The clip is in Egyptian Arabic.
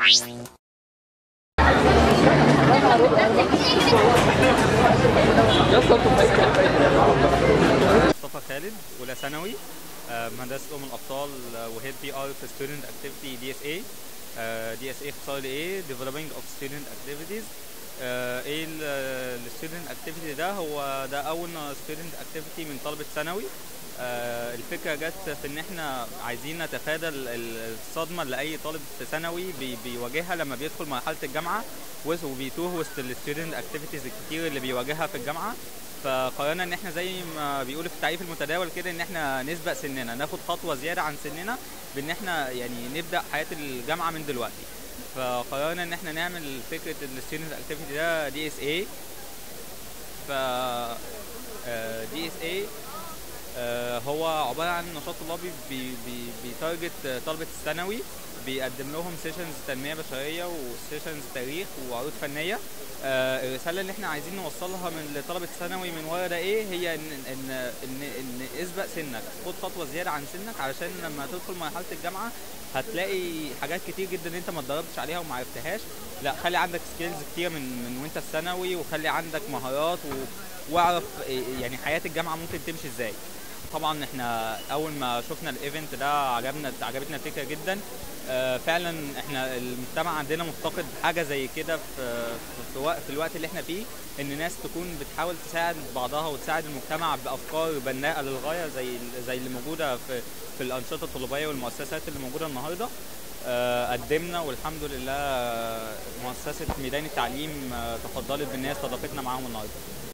مصطفى خالد اولى ثانوي آه، مهندسه ام الابطال آه، وهيد بي ار في ستودنت اكتيفيتي دي اس اي دي اس اي اختصار لايه ديفلوبينج اوف ستودنت اكتيفيتيز ايه الستودنت اكتيفيتي ده هو ده اول ستودنت اكتيفيتي من طلبه ثانوي آه، الفكره جت في ان احنا عايزين نتفادى ال- ال- الصدمه اللي اي طالب في ثانوي بي- بيواجهها لما بيدخل مرحله الجامعه وس- وبيتوه وسط الستودنت اكتيفيتيز الكتير اللي بيواجهها في الجامعه فقررنا ان احنا زي ما بيقولوا في التعريف المتداول كده ان احنا نسبق سننا ناخد خطوه زياده عن سننا بان احنا يعني نبدا حياه الجامعه من دلوقتي فقررنا ان احنا نعمل فكره الستودنت اكتيفيتي ده دي اس اي ف دي اس اي هو عباره عن نشاط طلابي بي بي بيتارجت طلبه الثانوي بيقدم لهم سيشنز تنميه بشريه وسيشنز تاريخ وعروض فنيه آه، الرساله اللي احنا عايزين نوصلها من لطلبه الثانوي من ورا ده ايه هي ان ان ان ان اسبق سنك خد خطوه زياده عن سنك علشان لما تدخل مرحله الجامعه هتلاقي حاجات كتير جدا انت ما اتدربتش عليها وما عرفتهاش لا خلي عندك سكيلز كتير من من وانت في ثانوي وخلي عندك مهارات و... واعرف إيه- يعني حياه الجامعه ممكن تمشي ازاي طبعا احنا اول ما شفنا الايفنت ده عجبنا عجبتنا الفكره جدا آه، فعلا احنا المجتمع عندنا مفتقد حاجه زي كده في في, في, وقت في الوقت اللي احنا فيه ان ناس تكون بتحاول تساعد بعضها وتساعد المجتمع بافكار بناءه للغايه زي زي اللي موجوده في في الانشطه الطلابيه والمؤسسات اللي موجوده النهارده آه، قدمنا والحمد لله آه، مؤسسه ميدان التعليم آه، تفضلت بالناس استضافتنا معاهم النهارده